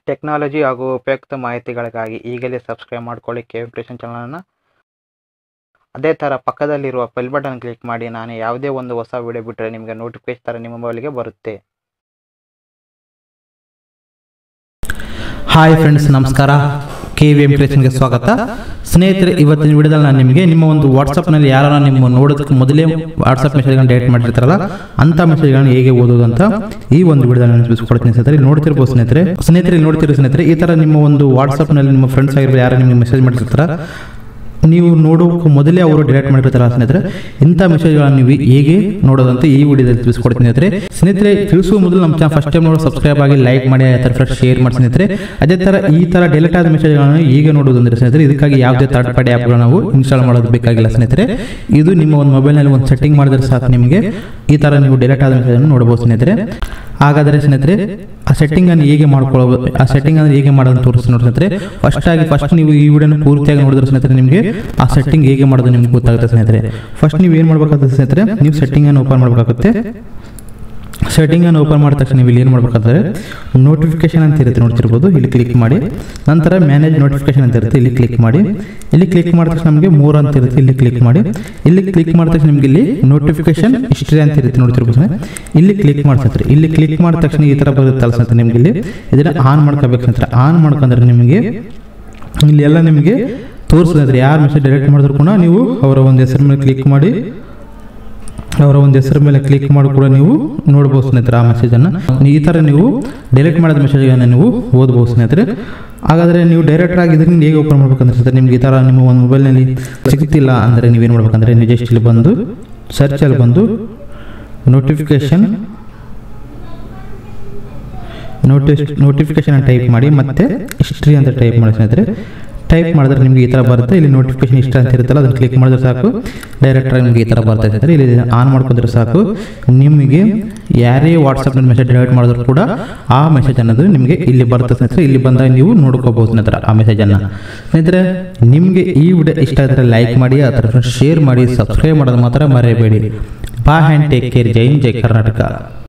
Technology ಹಾಗೂ ಉಪಯುಕ್ತ ಮಾಹಿತಿಗಳಿಗಾಗಿ ಈಗಲೇ ಸಬ್ಸ್ಕ್ರೈಬ್ ಮಾಡ್ಕೊಳ್ಳಿ ಕೆ ಇಂಪ್ರೆಷನ್ ಚಾನಲನ್ನು ಅದೇ ಥರ ಪಕ್ಕದಲ್ಲಿರುವ ಬೆಲ್ ಬಟನ್ ಕ್ಲಿಕ್ ಮಾಡಿ ನಾನು ಯಾವುದೇ ಒಂದು ಹೊಸ ವಿಡಿಯೋ ಬಿಟ್ಟರೆ ನಿಮಗೆ ನೋಟಿಫಿಕೇಶನ್ ಥರ ನಿಮ್ಮ ಮೊಬೈಲಿಗೆ ಬರುತ್ತೆ ಹಾಯ್ ಫ್ರೆಂಡ್ಸ್ ನಮಸ್ಕಾರ ಕೆ ವಿ ಎಂ ಕ್ರಿಯೇಷನ್ಗೆ ಸ್ವಾಗತ ಸ್ನೇಹಿತರೆ ಇವತ್ತಿನ ವಿಡಿಯೋದಲ್ಲಿ ನಾನು ನಿಮಗೆ ನಿಮ್ಮ ಒಂದು ವಾಟ್ಸಪ್ನಲ್ಲಿ ಯಾರು ನಿಮ್ಮ ನೋಡೋದಕ್ಕೆ ಮೊದಲೇ ವಾಟ್ಸಪ್ ಮೆಸೇಜ್ಗಳನ್ನ ಡೇಟ್ ಮಾಡಿರ್ತಾರಲ್ಲ ಅಂತ ಮೆಸೇಜ್ಗಳನ್ನ ಹೇಗೆ ಓದೋದು ಅಂತ ಈ ಒಂದು ವಿಡಿಯೋದಲ್ಲಿ ನಾನು ತಿಳಿಸ್ಕೊಡ್ತೀನಿ ಸ್ನೇಹಿತರೆ ಇಲ್ಲಿ ನೋಡ್ತಿರ್ಬೋದು ಸ್ನೇಹಿತರೆ ಸ್ನೇಹಿತರೆ ಇಲ್ಲಿ ನೋಡ್ತಿರೋ ಸ್ನೇಹಿತರೆ ಈ ಥರ ನಿಮ್ಮ ಒಂದು ವಾಟ್ಸಪ್ನಲ್ಲಿ ನಿಮ್ಮ ಫ್ರೆಂಡ್ಸ್ ಆಗಿರ್ಬೋದು ಯಾರು ನಿಮಗೆ ಮೆಸೇಜ್ ಮಾಡಿರ್ತಾರ ನೀವು ನೋಡೋಕೆ ಮೊದಲೇ ಅವರು ಡಿಲೀಟ್ ಮಾಡಿರ್ತಾರ ಸ್ನೇಹಿತರೆ ಇಂಥ ಮೆಸೇಜ್ಗಳನ್ನು ನೀವು ಹೇಗೆ ನೋಡೋದಂತ ಈ ವಿಡಿಯೋದಲ್ಲಿ ತಿಳಿಸ್ಕೊಡ್ತೀನಿ ಸ್ನೇಹಿತರೆ ಸ್ನೇಹಿತರೆ ತಿಳಿಸುವ ಮೊದಲು ನಮ್ಮ ಚಾನಲ್ ಫಸ್ಟ್ ಟೈಮ್ ನೋಡೋ ಸಬ್ಸ್ಕ್ರೈಬ್ ಆಗಿ ಲೈಕ್ ಮಾಡಿ ಅದೇ ಥರ ಫ್ರೆಂಡ್ಸ್ ಶೇರ್ ಮಾಡಿ ಸ್ನೇಹಿತರೆ ಅದೇ ಥರ ಈ ಥರ ಡಿಲೀಟ್ ಆದ ಮೆಸೇಜ್ಗಳನ್ನು ಹೇಗೆ ನೋಡೋದು ಅಂದರೆ ಸ್ನೇಹಿತರೆ ಇದಕ್ಕಾಗಿ ಯಾವುದೇ ಥರ್ಡ್ ಪಾರ್ಟಿ ಆ್ಯಪ್ಗಳು ನಾವು ಇನ್ಸ್ಟಾಲ್ ಮಾಡೋದು ಬೇಕಾಗಿಲ್ಲ ಸ್ನೇಹಿತರೆ ಇದು ನಿಮ್ಮ ಒಂದು ಮೊಬೈಲ್ನಲ್ಲಿ ಒಂದು ಸೆಟ್ಟಿಂಗ್ ಮಾಡಿದ್ರೆ ಸಾಕು ನಿಮಗೆ ಈ ಥರ ನೀವು ಡಿಲೀಟ್ ಆದ ಮೆಸೇಜನ್ನು ನೋಡಬಹುದು ಸ್ನೇಹಿತರೆ ಹಾಗಾದರೆ ಸ್ನೇಹಿತರೆ ಆ ಸೆಟ್ಟಿಂಗ್ ಅನ್ನು ಹೇಗೆ ಮಾಡ್ಕೊಳ್ಳೋದು ಆ ಸೆಟ್ಟಿಂಗ್ ಅನ್ನು ಹೇಗೆ ಮಾಡೋದು ತೋರಿಸ್ತೀನಿ ನೋಡಿ ಸ್ನೇಹಿತರೆ ಫಸ್ಟ್ ಆಗಿ ಫಸ್ಟ್ ನೀವು ಈ ವಿಡಿಯೋನ ಪೂರ್ತಿಯಾಗಿ ನೋಡಿದ್ರೆ ಸ್ನೇಹಿತರೆ ನಿಮಗೆ ಆ ಸೆಟ್ಟಿಂಗ್ ಹೇಗೆ ಮಾಡೋದು ನಿಮ್ಗೆ ಗೊತ್ತಾಗುತ್ತೆ ಸ್ನೇಹಿತರೆ ಫಸ್ಟ್ ನೀವು ಏನು ಮಾಡಬೇಕಾಗುತ್ತೆ ಸ್ನೇಹಿತರೆ ನೀವು ಸೆಟ್ಟಿಂಗ್ ಅನ್ನು ಓಪನ್ ಮಾಡಬೇಕಾಗುತ್ತೆ ಸೆಟ್ಟಿಂಗ್ ಅನ್ನು ಓಪನ್ ಮಾಡಿದ ತಕ್ಷಣ ನೀವು ಇಲ್ಲಿ ಏನು ಮಾಡಬೇಕಾದ್ರೆ ನೋಟಿಫಿಕೇಶನ್ ಅಂತ ಇರುತ್ತೆ ನೋಡ್ತಿರ್ಬೋದು ಇಲ್ಲಿ ಕ್ಲಿಕ್ ಮಾಡಿ ನಂತರ ಮ್ಯಾನೇಜ್ ನೋಟಿಫಿಕೇಶನ್ ಅಂತ ಇರುತ್ತೆ ಇಲ್ಲಿ ಕ್ಲಿಕ್ ಮಾಡಿ ಇಲ್ಲಿ ಕ್ಲಿಕ್ ಮಾಡಿದ ತಕ್ಷಣ ನಮಗೆ ಮೂರು ಅಂತ ಇರುತ್ತೆ ಇಲ್ಲಿ ಕ್ಲಿಕ್ ಮಾಡಿ ಇಲ್ಲಿ ಕ್ಲಿಕ್ ಮಾಡಿದ ತಕ್ಷಣ ನಿಮಗೆ ಇಲ್ಲಿ ನೋಟಿಫಿಕೇಶನ್ ಹಿಸ್ಟ್ರಿ ಅಂತ ಇರುತ್ತೆ ನೋಡ್ತಿರ್ಬೋದು ಸ್ನೇಹಿತರೆ. ಇಲ್ಲಿ ಕ್ಲಿಕ್ ಮಾಡ್ತಾರೆ ಇಲ್ಲಿ ಕ್ಲಿಕ್ ಮಾಡಿದ ತಕ್ಷಣ ಈ ಥರ ಬರುತ್ತಲ್ಲ ಸ್ನೇಹಿತರೆ ನಿಮಗೆ ಇಲ್ಲಿ ಇದನ್ನ ಆನ್ ಮಾಡ್ಕೋಬೇಕು ಸ್ನೇಹಿತರೆ ಆನ್ ಮಾಡ್ಕೊಂಡ್ರೆ ನಿಮಗೆ ಇಲ್ಲಿ ಎಲ್ಲ ನಿಮಗೆ ತೋರಿಸಿದ್ರೆ ಯಾರು ಮೆಸೇಜ್ ಡೈರೆಕ್ಟ್ ಮಾಡಿದ್ರು ಕೂಡ ನೀವು ಅವರ ಒಂದು ಹೆಸರು ಮೇಲೆ ಕ್ಲಿಕ್ ಮಾಡಿ ಅವರ ಒಂದು ಹೆಸರು ಮೇಲೆ ಕ್ಲಿಕ್ ಮಾಡಿ ಕೂಡ ನೀವು ನೋಡ್ಬೋದು ಸ್ನೇಹಿತರೆ ಆ ಮೆಸೇಜನ್ನು ಈ ಥರ ನೀವು ಡಿಲೀಟ್ ಮಾಡಿದ ಮೆಸೇಜ್ಗಳನ್ನು ನೀವು ಓದ್ಬೋದು ಸ್ನೇಹಿತರೆ ಹಾಗಾದರೆ ನೀವು ಡೈರೆಕ್ಟ್ ಆಗಿ ಇದರಿಂದ ಹೇಗೆ ಓಪನ್ ಮಾಡ್ಬೇಕಂದ್ರೆ ಸ್ನೇಹಿತರೆ ನಿಮ್ಗೆ ಈ ಥರ ನಿಮ್ಮ ಒಂದು ಮೊಬೈಲ್ನಲ್ಲಿ ಸಿಗ್ತಿಲ್ಲ ಅಂದರೆ ನೀವೇನು ಮಾಡ್ಬೇಕಂದ್ರೆ ನೀವು ಜಸ್ಟ್ ಇಲ್ಲಿ ಬಂದು ಸರ್ಚಲ್ಲಿ ಬಂದು ನೋಟಿಫಿಕೇಶನ್ ನೋಟಿಸ್ ನೋಟಿಫಿಕೇಶನ್ ಟೈಪ್ ಮಾಡಿ ಮತ್ತೆ ಹಿಸ್ಟ್ರಿ ಅಂತ ಟೈಪ್ ಮಾಡಿ ಸ್ನೇಹಿತರೆ ಟೈಪ್ ಮಾಡಿದ್ರೆ ನಿಮಗೆ ಈ ಥರ ಬರುತ್ತೆ ಇಲ್ಲಿ ನೋಟಿಫಿಕೇಶನ್ ಇಷ್ಟ ಅಂತ ಇರುತ್ತಲ್ಲ ಅದನ್ನು ಕ್ಲಿಕ್ ಮಾಡಿದ್ರೆ ಸಾಕು ಡೈರೆಕ್ಟಾಗಿ ನಿಮಗೆ ಈ ಥರ ಬರ್ತಾ ಇದ್ದಾರೆ ಇಲ್ಲಿ ಆನ್ ಮಾಡ್ಕೊಂಡ್ರೆ ಸಾಕು ನಿಮಗೆ ಯಾರೇ ವಾಟ್ಸಪ್ನಲ್ಲಿ ಮೆಸೇಜ್ ಡೈರೆಕ್ಟ್ ಮಾಡಿದ್ರು ಕೂಡ ಆ ಮೆಸೇಜ್ ಅನ್ನೋದು ನಿಮಗೆ ಇಲ್ಲಿ ಬರುತ್ತೆ ಸ್ನೇಹಿತರೆ ಇಲ್ಲಿ ಬಂದಾಗ ನೀವು ನೋಡ್ಕೋಬಹುದು ಸ್ನೇಹಿತರೆ ಆ ಮೆಸೇಜನ್ನು ಸ್ನೇಹಿತರೆ ನಿಮಗೆ ಈ ವಿಡಿಯೋ ಇಷ್ಟ ಆದರೆ ಲೈಕ್ ಮಾಡಿ ಆ ಥರ ಶೇರ್ ಮಾಡಿ ಸಬ್ಸ್ಕ್ರೈಬ್ ಮಾಡೋದು ಮಾತ್ರ ಮರೆಯಬೇಡಿ ಬಾ ಹ್ಯಾಂಡ್ ಟೇಕ್ ಕೇರ್ ಜೈ ಹಿಂದ್, ಜೈ ಕರ್ನಾಟಕ